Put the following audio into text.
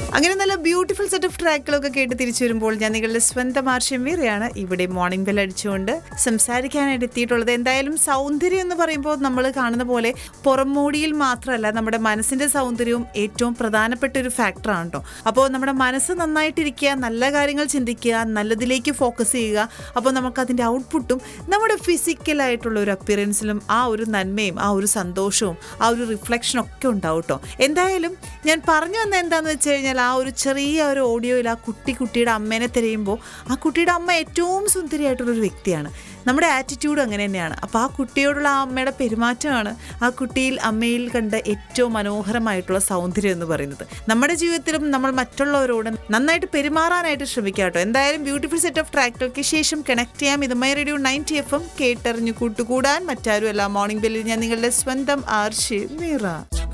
അങ്ങനെ നല്ല beautiful set of ട്രാക്കുകളൊക്കെ കേട്ട് തിരിച്ചു വരുമ്പോൾ ഞാൻ നിങ്ങളുടെ സ്വന്തം ആർഷ്യം വീറയാണ് ഇവിടെ മോർണിംഗ് ബെൽ അടിച്ചുകൊണ്ട് സംസാരിക്കാനായിട്ട് എത്തിയിട്ടുള്ളത് എന്തായാലും സൗന്ദര്യം എന്ന് പറയുമ്പോൾ നമ്മൾ കാണുന്ന പോലെ പുറംമോടിയിൽ മാത്രമല്ല നമ്മുടെ മനസ്സിന്റെ സൗന്ദര്യവും ഏറ്റവും പ്രധാനപ്പെട്ട ഒരു ഫാക്ടറാണ് കേട്ടോ അപ്പോൾ നമ്മുടെ മനസ്സ് നന്നായിട്ടിരിക്കുക നല്ല കാര്യങ്ങൾ ചിന്തിക്കുക നല്ലതിലേക്ക് ഫോക്കസ് ചെയ്യുക അപ്പോൾ നമുക്ക് അതിൻ്റെ ഔട്ട്പുട്ടും നമ്മുടെ ഫിസിക്കലായിട്ടുള്ള ഒരു അപ്പിയറൻസിലും ആ ഒരു നന്മയും ആ ഒരു സന്തോഷവും ആ ഒരു റിഫ്ലക്ഷനും ഒക്കെ ഉണ്ടാവും കേട്ടോ എന്തായാലും ഞാൻ പറഞ്ഞു വന്ന എന്താണെന്ന് വെച്ച് കഴിഞ്ഞാൽ ആ ഒരു ചെറിയ ഒരു ഓഡിയോയിൽ ആ കുട്ടി കുട്ടിയുടെ അമ്മേനെ തിരയുമ്പോൾ ആ കുട്ടിയുടെ അമ്മ ഏറ്റവും സുന്ദരിയായിട്ടുള്ളൊരു വ്യക്തിയാണ് നമ്മുടെ ആറ്റിറ്റ്യൂഡ് അങ്ങനെ തന്നെയാണ് അപ്പോൾ ആ കുട്ടിയോടുള്ള ആ അമ്മയുടെ പെരുമാറ്റമാണ് ആ കുട്ടിയിൽ അമ്മയിൽ കണ്ട ഏറ്റവും മനോഹരമായിട്ടുള്ള സൗന്ദര്യം എന്ന് പറയുന്നത് നമ്മുടെ ജീവിതത്തിലും നമ്മൾ മറ്റുള്ളവരോട് നന്നായിട്ട് പെരുമാറാനായിട്ട് ശ്രമിക്കുക കേട്ടോ എന്തായാലും ബ്യൂട്ടിഫുൾ സെറ്റ് ഓഫ് ട്രാക്ടർക്ക് ശേഷം കണക്ട് ചെയ്യാം ഇത് my radio ninety F M കേട്ടറിഞ്ഞു കൂട്ടുകൂടാൻ മറ്റാരും അല്ല മോർണിംഗ് ബെല്ലിൽ ഞാൻ നിങ്ങളുടെ സ്വന്തം ആർഷി മീറ